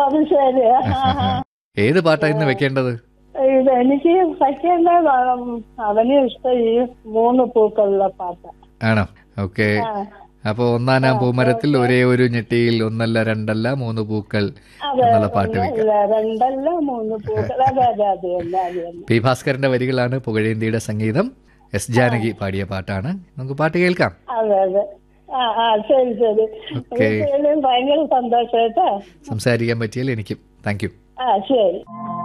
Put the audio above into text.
അത് ശരി ഏത് പാട്ടാ ഇന്ന് വെക്കേണ്ടത് ഇത് എനിക്ക് വയ്ക്കേണ്ട അവന് ഇഷ്ടം ഈ മൂന്ന് പൂക്കളുള്ള പാട്ട് ആണോ ഓക്കെ ആ. അപ്പൊ ഒന്നാനാം പൂമരത്തിൽ ഒരേ ഒരു ഞെട്ടിയിൽ ഒന്നല്ല രണ്ടല്ല മൂന്ന് പൂക്കൾ അതെ എന്നുള്ള പാട്ട് വെക്കാം ഒന്നല്ല, രണ്ടല്ല മൂന്ന് പൂക്കൾ അതെ അതെ അതെ തന്നെ അത് തന്നെ പി ഭാസ്കരന്റെ വരികളാണ് പുകഴേന്തിയുടെ സംഗീതം എസ് ജാനകി പാടിയ പാട്ടാണ് നമുക്ക് പാട്ട് കേൾക്കാം അതെ അതെ ആ ആ ശരി ശരി ഓക്കേ. ഭയങ്കര സന്തോഷം കേട്ടോ സംസാരിക്കാൻ പറ്റിയാൽ എനിക്കും താങ്ക് യു ആ ശരി